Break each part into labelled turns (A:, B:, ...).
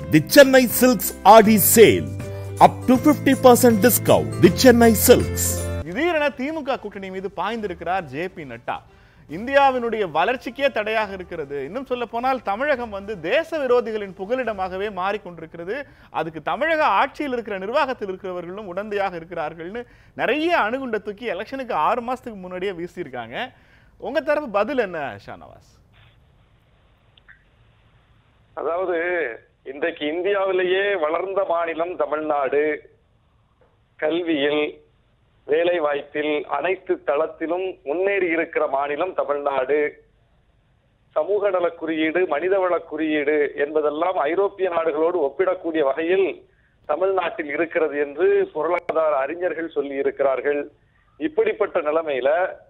A: The Chennai Silks Adi Sale. Up to 50% discount. The Chennai Silks.
B: திடீரென திமுக கூட்டணி மீது பாய்ந்திருக்கிறார் J P Nadda இந்தியாவினுடைய வளர்ச்சிக்கே தடையாக இருக்கிறது இன்னும் சொல்ல போனால் தமிழகம் வந்து தேச விரோதிகளின் புகலிடமாகவே மாறிக்கொண்டிருக்கிறது அதுக்கு தமிழக ஆட்சியில் இருக்கிற நிர்வாகத்தில் இருக்கிறவர்களும் உடந்தையாக இருக்கிறார்கள்னு நிறைய அணுகுண்ட தூக்கி எலெக்ஷனுக்கு ஆறு மாசத்துக்கு முன்னாடியே வீசியிருக்காங்க உங்க தரப்பு பதில் என்ன ஷானவாஸ்
C: அதாவது இன்றைக்கு இந்தியாவிலேயே வளர்ந்த மாநிலம் தமிழ்நாடு கல்வியில் வேலை வாய்ப்பில் அனைத்து தளத்திலும் முன்னேறி இருக்கிற மாநிலம் தமிழ்நாடு சமூக நலக் குறியீடு மனிதவள குறியீடு என்பதெல்லாம் ஐரோப்பிய நாடுகளோடு ஒப்பிடக்கூடிய வகையில் தமிழ்நாட்டில் இருக்கிறது என்று பொருளாதார அறிஞர்கள் சொல்லி இருக்கிறார்கள் இப்படிப்பட்ட நிலைமையில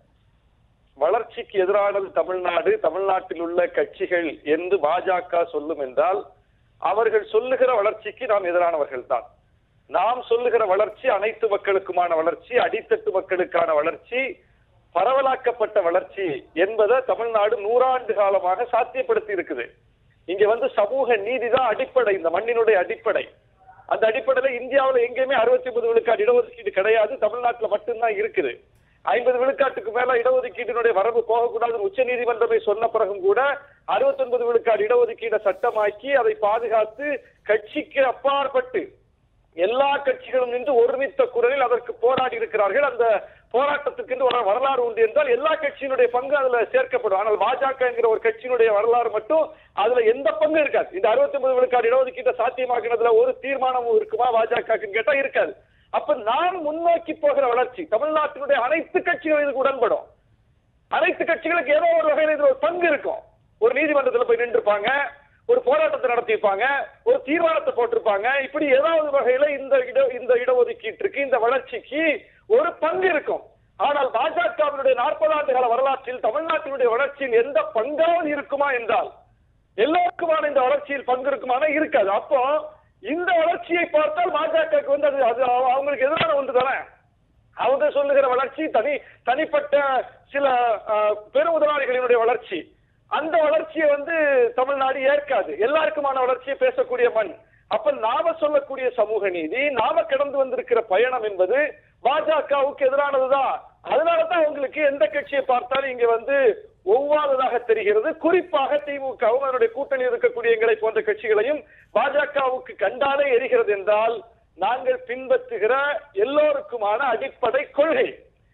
C: வளர்ச்சிக்கு எதிரானது தமிழ்நாடு தமிழ்நாட்டில் உள்ள கட்சிகள் என்று பாஜக சொல்லும் என்றால் அவர்கள் சொல்லுகிற வளர்ச்சிக்கு நாம் எதிரானவர்கள் தான் நாம் சொல்லுகிற வளர்ச்சி அனைத்து மக்களுக்குமான வளர்ச்சி அடித்தட்டு மக்களுக்கான வளர்ச்சி பரவலாக்கப்பட்ட வளர்ச்சி என்பதை தமிழ்நாடு நூறாண்டு காலமாக சாத்தியப்படுத்தி இருக்குது இங்க வந்து சமூக நீதி தான் அடிப்படை இந்த மண்ணினுடைய அடிப்படை அந்த அடிப்படையில இந்தியாவுல எங்கேயுமே அறுபத்தி ஒன்பது விழுக்காடு இடஒதுக்கீடு கிடையாது தமிழ்நாட்டுல மட்டும்தான் இருக்குது ஐம்பது விழுக்காட்டுக்கு மேல இடஒதுக்கீட்டினுடைய வரம்பு போகக்கூடாதுன்னு உச்ச நீதிமன்றமே சொன்ன பிறகும் கூட அறுபத்தி ஒன்பது விழுக்காடு இடஒதுக்கீடை சட்டமாக்கி அதை பாதுகாத்து கட்சிக்கு அப்பாற்பட்டு எல்லா கட்சிகளும் நின்று ஒருமித்த குரலில் அதற்கு போராடி இருக்கிறார்கள் அந்த போராட்டத்துக்கு என்று ஒரு வரலாறு உண்டு என்றால் எல்லா கட்சியினுடைய பங்கு அதுல சேர்க்கப்படும் ஆனால் பாஜக என்கிற ஒரு கட்சியினுடைய வரலாறு மட்டும் அதுல எந்த பங்கு இருக்காது இந்த அறுபத்தி ஒன்பது விழுக்காடு இடஒதுக்கீட்டை சாத்தியமாக்குனதுல ஒரு தீர்மானமும் இருக்குமா பாஜக கேட்டா இருக்காது அப்ப நாம் முன்னோக்கி போகிற வளர்ச்சி தமிழ்நாட்டினுடைய அனைத்து கட்சிகளும் இதுக்கு உடன்படும் அனைத்து கட்சிகளுக்கு ஏதோ ஒரு வகையில் இதுல ஒரு பங்கு இருக்கும் ஒரு நீதிமன்றத்துல போய் நின்றுப்பாங்க ஒரு போராட்டத்தை நடத்தியிருப்பாங்க ஒரு தீர்மானத்தை போட்டிருப்பாங்க இப்படி ஏதாவது வகையில இந்த இட இந்த இடஒதுக்கீட்டிற்கு இந்த வளர்ச்சிக்கு ஒரு பங்கு இருக்கும் ஆனால் பாஜகவினுடைய நாற்பது ஆண்டு கால வரலாற்றில் தமிழ்நாட்டினுடைய வளர்ச்சியில் எந்த பங்காவது இருக்குமா என்றால் எல்லோருக்குமான இந்த வளர்ச்சியில் பங்கு இருக்குமானா இருக்காது அப்போ இந்த வளர்ச்சியை பார்த்தால் பாஜகவுக்கு வந்து அது அது அவங்களுக்கு எதிரான ஒன்று தானே அவங்க சொல்லுகிற வளர்ச்சி தனி தனிப்பட்ட சில அஹ், பெருமுதலாளிகளினுடைய வளர்ச்சி அந்த வளர்ச்சியை வந்து தமிழ்நாடு ஏற்காது எல்லாருக்குமான வளர்ச்சியை பேசக்கூடிய மண் அப்ப நாம சொல்லக்கூடிய சமூக நீதி நாம கடந்து வந்திருக்கிற பயணம் என்பது பாஜகவுக்கு எதிரானதுதான் அதனாலதான் உங்களுக்கு எந்த கட்சியை பார்த்தாலும் இங்க வந்து ஒவ்வாததாக தெரிகிறது குறிப்பாக திமுகவும் அதனுடைய கூட்டணி இருக்கக்கூடிய எங்களை போன்ற கட்சிகளையும் பாஜகவுக்கு கண்டாலே எரிகிறது என்றால் நாங்கள் பின்பற்றுகிற எல்லோருக்குமான அடிப்படை கொள்கை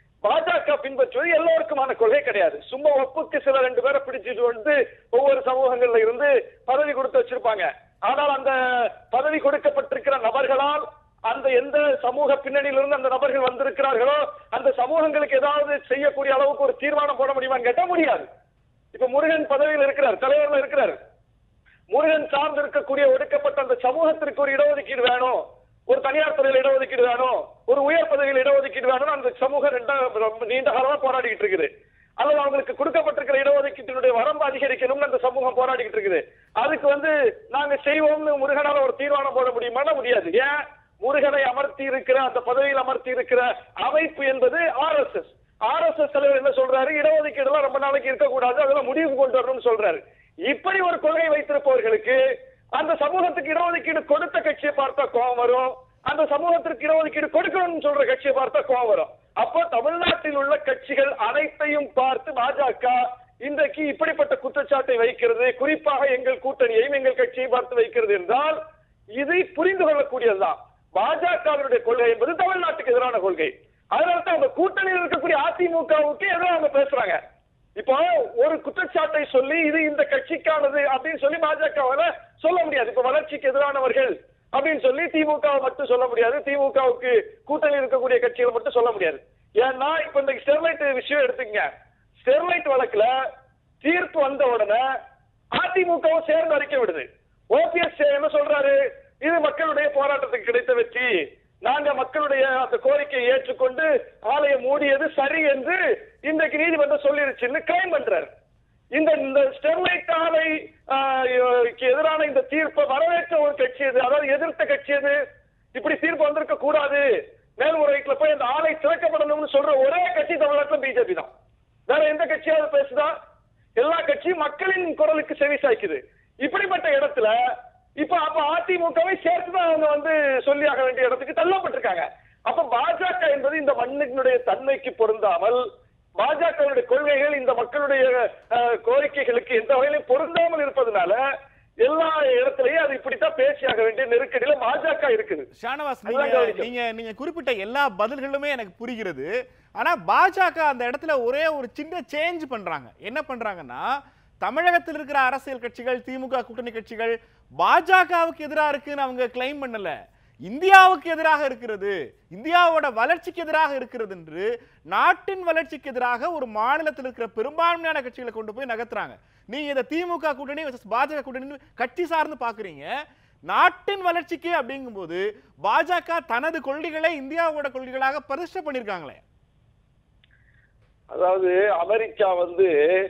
C: பாஜக பின்பற்றுவது எல்லோருக்குமான கொள்கை கிடையாது சும்மா ஒப்புக்கு சில ரெண்டு பேரை பிடிச்சிட்டு வந்து ஒவ்வொரு சமூகங்கள்ல இருந்து பதவி கொடுத்து வச்சிருப்பாங்க ஆனால் அந்த பதவி கொடுக்கப்பட்டிருக்கிற நபர்களால் அந்த எந்த சமூக பின்னணியிலிருந்து அந்த நபர்கள் வந்திருக்கிறார்களோ அந்த சமூகங்களுக்கு ஏதாவது செய்யக்கூடிய அளவுக்கு ஒரு தீர்மானம் போட முடியுமான்னு கேட்டா முடியாது இப்ப முருகன் பதவியில் இருக்கிறார் தலைவர்ல இருக்கிறார் முருகன் சார்ந்து இருக்கக்கூடிய ஒடுக்கப்பட்ட அந்த சமூகத்திற்கு ஒரு இடஒதுக்கீடு வேணும் ஒரு தனியார் துறையில் இடஒதுக்கீடு வேணும் ஒரு உயர் பதவியில் இடஒதுக்கீடு வேணும் அந்த சமூகம் ரெண்டா ரொம்ப நீண்ட காலமா போராடிக்கிட்டு இருக்குது அல்லது அவங்களுக்கு கொடுக்கப்பட்டிருக்கிற இடஒதுக்கீட்டினுடைய வரம்பு அதிகரிக்கணும்னு அந்த சமூகம் போராடிக்கிட்டு இருக்குது அதுக்கு வந்து நாங்க செய்வோம்னு முருகனால ஒரு தீர்மானம் போட முடியுமானா முடியாது ஏன் முருகனை அமர்த்தி இருக்கிற அந்த பதவியில் அமர்த்தி இருக்கிற அமைப்பு என்பது ஆர்எஸ்எஸ் ஆர்எஸ்எஸ் தலைவர் என்ன சொல்றாரு இடஒதுக்கீடு எல்லாம் ரொம்ப நாளைக்கு இருக்கக்கூடாது அதெல்லாம் முடிவு கொண்டு வரணும்னு சொல்றாரு இப்படி ஒரு கொள்கை வைத்திருப்பவர்களுக்கு அந்த சமூகத்துக்கு இடஒதுக்கீடு கொடுத்த கட்சியை பார்த்தா கோபம் வரும் அந்த சமூகத்திற்கு இடஒதுக்கீடு கொடுக்கணும்னு சொல்ற கட்சியை பார்த்தா கோபம் வரும் அப்போ தமிழ்நாட்டில் உள்ள கட்சிகள் அனைத்தையும் பார்த்து பாஜக இன்றைக்கு இப்படிப்பட்ட குற்றச்சாட்டை வைக்கிறது குறிப்பாக எங்கள் கூட்டணியையும் எங்கள் கட்சியையும் பார்த்து வைக்கிறது என்றால் இதை புரிந்து கொள்ளக்கூடியதுதான் பாஜகவினுடைய கொள்கை என்பது தமிழ்நாட்டுக்கு எதிரான கொள்கை அதனால தான் அந்த கூட்டணியில் இருக்கக்கூடிய அதிமுகவுக்கு எதிராக அவங்க பேசுறாங்க இப்போ ஒரு குற்றச்சாட்டை சொல்லி இது இந்த கட்சிக்கானது அப்படின்னு சொல்லி பாஜகவால சொல்ல முடியாது இப்ப வளர்ச்சிக்கு எதிரானவர்கள் அப்படின்னு சொல்லி திமுக மட்டும் சொல்ல முடியாது திமுகவுக்கு கூட்டணி இருக்கக்கூடிய கட்சிகள் மட்டும் சொல்ல முடியாது ஏன்னா இப்ப இந்த ஸ்டெர்லைட் விஷயம் எடுத்துக்கங்க ஸ்டெர்லைட் வழக்குல தீர்ப்பு வந்த உடனே அதிமுகவும் சேர்ந்து அறிக்கை விடுது ஓபிஎஸ் என்ன சொல்றாரு இது மக்களுடைய போராட்டத்துக்கு கிடைத்த வெற்றி நாங்க மக்களுடைய அந்த கோரிக்கையை ஏற்றுக்கொண்டு ஆலையை மூடியது சரி என்று இன்றைக்கு நீதிமன்றம் சொல்லிருச்சுன்னு கிளைம் பண்றாரு இந்த இந்த ஸ்டெர்லைட் ஆலை ஆஹ், க்கு எதிரான இந்த தீர்ப்பை வரவேற்ற ஒரு கட்சி எது அதாவது எதிர்த்த கட்சி எது இப்படி தீர்ப்பு வந்திருக்க கூடாது மேல்முறையீட்டுல போய் அந்த ஆலை திறக்கப்படணும்னு சொல்ற ஒரே கட்சி தமிழ்நாட்டில் பிஜேபி தான் வேற எந்த கட்சியாவது பேசுதா எல்லா கட்சியும் மக்களின் குரலுக்கு செவி சாய்க்குது இப்படிப்பட்ட இடத்துல இப்ப அப்ப அதிமுகவை சேர்த்துதான் அவங்க வந்து சொல்லியாக வேண்டிய இடத்துக்கு தள்ளப்பட்டிருக்காங்க அப்ப பாஜக என்பது இந்த மண்ணினுடைய தன்மைக்கு பொருந்தாமல் பாஜகவுடைய கொள்கைகள் இந்த மக்களுடைய அஹ், கோரிக்கைகளுக்கு எந்த வகையிலும் பொருந்தாமல் இருப்பதனால எல்லா இடத்துலயும் அது இப்படித்தான் பேசியாக வேண்டிய நெருக்கடியில பாஜக இருக்குது
B: ஷானவாஸ்
C: அதுதான்
B: நீங்க
C: கவனிக்கணும்.
B: நீங்க நீங்க குறிப்பிட்ட எல்லா பதில்களுமே எனக்கு புரிகிறது ஆனா பாஜக அந்த இடத்துல ஒரே ஒரு சின்ன சேஞ்ச் பண்றாங்க என்ன பண்றாங்கன்னா தமிழகத்தில் இருக்கிற அரசியல் கட்சிகள் திமுக கூட்டணி கட்சிகள் பாஜகவுக்கு எதிராக இருக்குன்னு அவங்க கிளைம் பண்ணல இந்தியாவுக்கு எதிராக இருக்கிறது இந்தியாவோட வளர்ச்சிக்கு எதிராக இருக்கிறது என்று நாட்டின் வளர்ச்சிக்கு எதிராக ஒரு மாநிலத்தில் இருக்கிற பெரும்பான்மையான கட்சிகளை கொண்டு போய் நகர்த்துறாங்க நீங்க இந்த திமுக கூட்டணி versus பாஜக கூட்டணி கட்சி சார்ந்து பாக்குறீங்க நாட்டின் வளர்ச்சிக்கு அப்படிங்கும்போது பாஜக தனது கொள்கைகளை இந்தியாவோட கொள்கைகளாக பிரதிஷ்டை பண்ணிருக்காங்களே
C: அதாவது அமெரிக்கா வந்து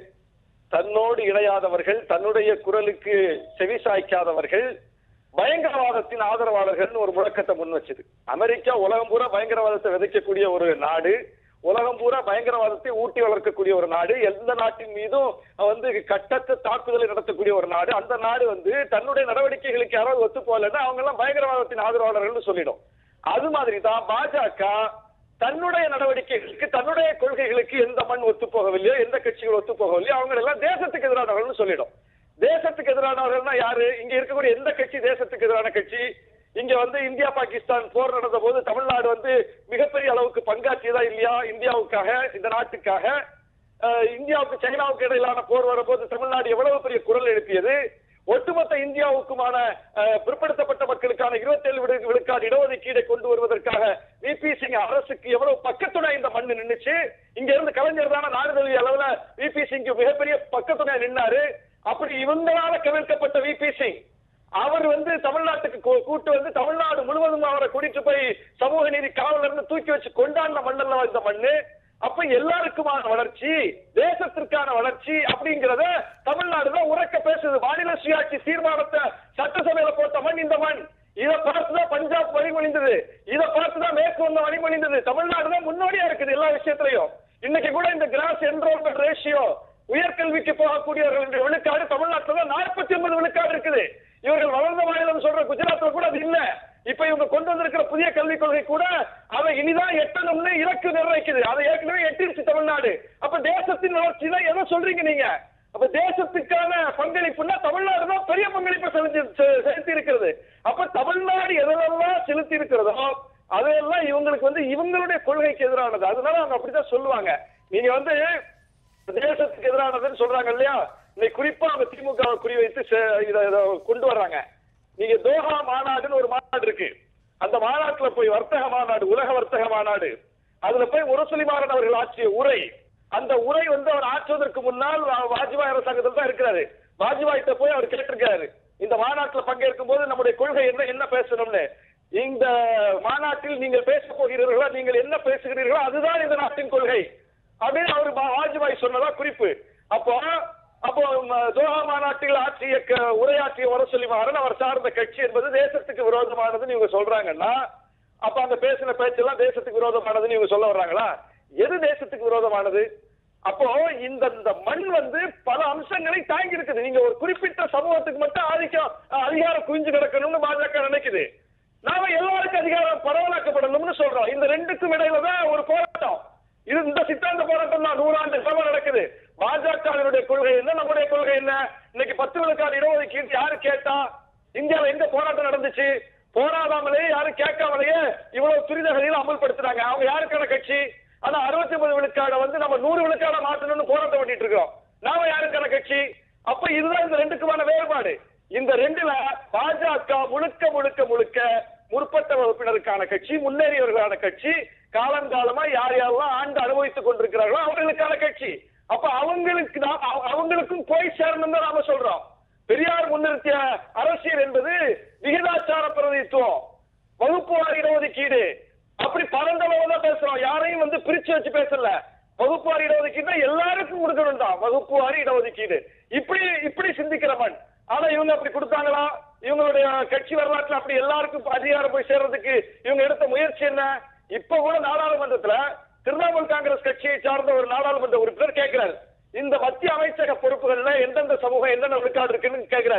C: தன்னோடு இணையாதவர்கள் தன்னுடைய குரலுக்கு செவி சாய்க்காதவர்கள் பயங்கரவாதத்தின் ஆதரவாளர்கள் ஒரு முழக்கத்தை முன் வச்சது அமெரிக்கா உலகம் பூரா பயங்கரவாதத்தை விதைக்கக்கூடிய ஒரு நாடு உலகம் பூரா பயங்கரவாதத்தை ஊட்டி வளர்க்கக்கூடிய ஒரு நாடு எந்த நாட்டின் மீதும் வந்து கட்டற்ற தாக்குதலை நடத்தக்கூடிய ஒரு நாடு அந்த நாடு வந்து தன்னுடைய நடவடிக்கைகளுக்கு யாராவது ஒத்து போகலன்னா அவங்க எல்லாம் பயங்கரவாதத்தின் ஆதரவாளர்கள்னு சொல்லிடும் அது மாதிரி தான் பாஜக தன்னுடைய நடவடிக்கைகளுக்கு தன்னுடைய கொள்கைகளுக்கு எந்த மண் ஒத்து போகவில்லையோ எந்த கட்சிகள் ஒத்து போகவில்லையோ அவங்க எல்லாம் தேசத்துக்கு எதிரானவர்கள்னு சொல்லிடும் தேசத்துக்கு எதிரானவர்கள்னா யாரு இங்க இருக்கக்கூடிய எந்த கட்சி தேசத்துக்கு எதிரான கட்சி இங்க வந்து இந்தியா பாகிஸ்தான் போர் நடந்த போது தமிழ்நாடு வந்து மிகப்பெரிய அளவுக்கு பங்காற்றியதா இல்லையா இந்தியாவுக்காக இந்த நாட்டுக்காக அஹ், இந்தியாவுக்கு சைனாவுக்கு இடையிலான போர் வரும்போது தமிழ்நாடு எவ்வளவு பெரிய குரல் எழுப்பியது ஒட்டுமொத்த இந்தியாவுக்குமான அஹ், பிற்படுத்தப்பட்ட மக்களுக்கான 27 விழு விழுக்காடு இடஒதுக்கீடை கொண்டு வருவதற்காக விபி சிங் அரசுக்கு எவ்வளவு பக்கத்துணை இந்த மண்ணு நின்னுச்சு இங்க இருந்து கலைஞர் தானே நாடு தழுவிய அளவுல விபி சிங்க்கு மிகப்பெரிய பக்கத்துணை நின்னாரு அப்படி இவங்களால கவிழ்க்கப்பட்ட விபி சிங் அவர் வந்து தமிழ்நாட்டுக்கு கூ- கூட்டு வந்து தமிழ்நாடு முழுவதும் அவரை கூட்டிட்டு போய் சமூக நீதி காவலர் இருந்து தூக்கி வச்சு கொண்டாடின மண்ணல்ல இந்த மண்ணு அப்ப எல்லாருக்குமான வளர்ச்சி தேசத்திற்கான வளர்ச்சி அப்படிங்கறத தமிழ்நாடு தான் உறக்க பேசுது மாநில சுயாட்சி தீர்மானத்தை சட்டசபையில போட்ட மண் இந்த மண் இத பார்த்துதான் பஞ்சாப் வழிமொழிந்தது இத பார்த்துதான் மேற்கு வங்க வழிமொழிந்தது தமிழ்நாடு தான் முன்னோடியா இருக்குது எல்லா விஷயத்திலையும் இன்னைக்கு கூட இந்த கிராஸ் என்ரோல்மெண்ட் ரேஷியோ உயர்கல்விக்கு போகக்கூடியவர்கள் என்ற விழுக்காடு தமிழ்நாட்டுல தான் நாற்பத்தி ஒன்பது விழுக்காடு இருக்குது இவர்கள் வளர்ந்த மாநிலம் சொல்ற குஜராத்ல கூட அது இல்ல இப்ப இவங்க கொண்டு வந்திருக்கிற புதிய கல்விக் கொள்கை கூட அதை இனிதான் எட்டணும்னு இலக்கு நிர்ணயிக்குது அதை ஏற்கனவே எட்டிருச்சு தமிழ்நாடு அப்ப தேசத்தின் வளர்ச்சி தான் எதை சொல்றீங்க நீங்க அப்ப தேசத்துக்கான பங்களிப்புன்னா தமிழ்நாடு தான் பெரிய பங்களிப்பை செலுத்தி செ- செலுத்தி இருக்கிறது அப்ப தமிழ்நாடு எதெல்லாம் செலுத்தி இருக்கிறதோ அதெல்லாம் இவங்களுக்கு வந்து இவங்களுடைய கொள்கைக்கு எதிரானது அதனால அவங்க அப்படித்தான் சொல்லுவாங்க நீங்க வந்து தேசத்துக்கு எதிரானதுன்னு சொல்றாங்க இல்லையா இன்னைக்கு குறிப்பா அவங்க திமுக வை குறிவைத்து செ- இத இத கொண்டு வர்றாங்க நீங்க தோஹா மாநாடுன்னு ஒரு மாநாடு இருக்கு அந்த மாநாட்டுல போய் வர்த்தக மாநாடு உலக வர்த்தக மாநாடு அதுல போய் முரசொலி மாறன் அவர்கள் ஆற்றிய உரை அந்த உரை வந்து அவர் ஆற்றுவதற்கு முன்னால் வா- வாஜ்பாய் அரசாங்கத்தில் தான் இருக்கிறாரு வாஜ்பாய்கிட்ட போய் அவர் கேட்டிருக்காரு இந்த மாநாட்டுல பங்கேற்கும் போது நம்முடைய கொள்கை என்ன என்ன பேசணும்னு இந்த மாநாட்டில் நீங்கள் பேச போகிறீர்களோ நீங்கள் என்ன பேசுகிறீர்களோ அதுதான் இந்த நாட்டின் கொள்கை அப்படின்னு அவர் வா- வாஜ்பாய் சொன்னதா குறிப்பு அப்போ அப்போ ம, தோஹா மாநாட்டில் ஆற்றிய க- உரையாற்றிய முரசொலி மாறன் அவர் சார்ந்த கட்சி என்பது தேசத்துக்கு விரோதமானதுன்னு இவங்க சொல்றாங்கன்னா அப்ப அந்த பேசின பேச்செல்லாம் தேசத்துக்கு விரோதமானதுன்னு இவங்க சொல்ல வர்றாங்களா எது தேசத்துக்கு விரோதமானது அப்போ இந்த இந்த மண் வந்து பல அம்சங்களை தாங்கி இருக்குது நீங்க ஒரு குறிப்பிட்ட சமூகத்துக்கு மட்டும் ஆதிக்கம் அஹ், அதிகாரம் குவிஞ்சு கிடக்கணும்னு பாஜக நினைக்குது நாம எல்லாருக்கும் அதிகாரம் பரவலாக்கப்படணும்னு சொல்றோம் இந்த ரெண்டுக்கும் இடையில தான் ஒரு போராட்டம் இது இந்த சித்தாந்த போராட்டம் தான் நூறாண்டு காலம் நடக்குது பாஜகவினுடைய கொள்கை என்ன நம்முடைய கொள்கை என்ன இன்னைக்கு பத்து விழுக்காடு இடஒதுக்கீடு யாரு கேட்டா இந்தியாவில் எங்க போராட்டம் நடந்துச்சு போராடாமலே யாரும் கேட்காமலேயே இவ்வளவு துரிதகதியில் அமல்படுத்துறாங்க அவங்க யாருக்கான கட்சி ஆனா அறுபத்தி ஒன்பது விழுக்காட வந்து நம்ம நூறு விழுக்காட மாற்றணும்னு போராட்டம் பண்ணிட்டு இருக்கிறோம் நாம யாருக்கான கட்சி அப்ப இதுதான் இந்த ரெண்டுக்குமான வேறுபாடு இந்த ரெண்டுல பாஜக முழுக்க முழுக்க முழுக்க முற்பட்ட வகுப்பினருக்கான கட்சி முன்னேறியவர்களான கட்சி காலங்காலமா யார் யாரெல்லாம் ஆண்டு அனுபவித்துக் கொண்டிருக்கிறார்களோ அவர்களுக்கான கட்சி அப்ப அவங்களுக்கு தான் அவ- அவங்களுக்கும் போய் சேரணும் தான் நாம சொல்றோம் பெரியார் முன்னிறுத்திய அரசியல் என்பது விகிதாச்சார பிரதித்துவம் வகுப்பு வாரி இடஒதுக்கீடு அப்படி பரந்தளவு தான் பேசுறோம் யாரையும் வந்து பிரிச்சு வச்சு பேசல வகுப்பு வாரி இடஒதுக்கீடு எல்லாருக்கும் கொடுக்கணும் தான் வகுப்பு வாரி இடஒதுக்கீடு இப்படி இப்படி சிந்திக்கிற மண் ஆனா இவங்க அப்படி கொடுத்தாங்களா இவங்களுடைய கட்சி வரலாற்றுல அப்படி எல்லாருக்கும் அதிகாரம் போய் சேர்றதுக்கு இவங்க எடுத்த முயற்சி என்ன இப்ப கூட நாடாளுமன்றத்துல திரிணாமுல் காங்கிரஸ் கட்சியை சார்ந்த ஒரு நாடாளுமன்ற உறுப்பினர் கேட்கிறாரு இந்த மத்திய அமைச்சக பொறுப்புகள்ல எந்தெந்த சமூகம் எந்தெந்த விழுக்காடு இருக்குன்னு கேட்கிறாரு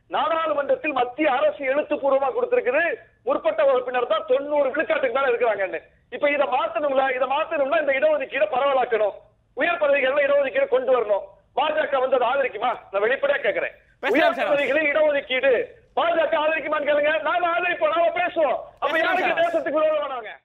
C: நாடாளுமன்றத்தில் மத்திய அரசு எழுத்துப்பூர்வமா கொடுத்திருக்குது முற்பட்ட வகுப்பினர் தான் தொண்ணூறு விழுக்காட்டுக்கு மேல இருக்கிறாங்கன்னு இப்ப இதை மாத்தணும்ல இதை மாத்தணும்னா இந்த இடஒதுக்கீடை பரவலாக்கணும் உயர் பதவிகள்ல இடஒதுக்கீடு கொண்டு வரணும் பாஜக வந்து அதை ஆதரிக்குமா நான் வெளிப்படையா கேட்கிறேன்
B: பேசலாம்
C: உயர்
B: சார்.
C: பதவிகளில் இடஒதுக்கீடு பாஜக ஆதரிக்குமான்னு கேளுங்க நாம ஆதரிப்போம் நாம பேசுவோம் அப்ப
B: பேசலாம்
C: யாருக்கு
B: சார்.
C: தேசத்துக்கு விரோதமானவங்க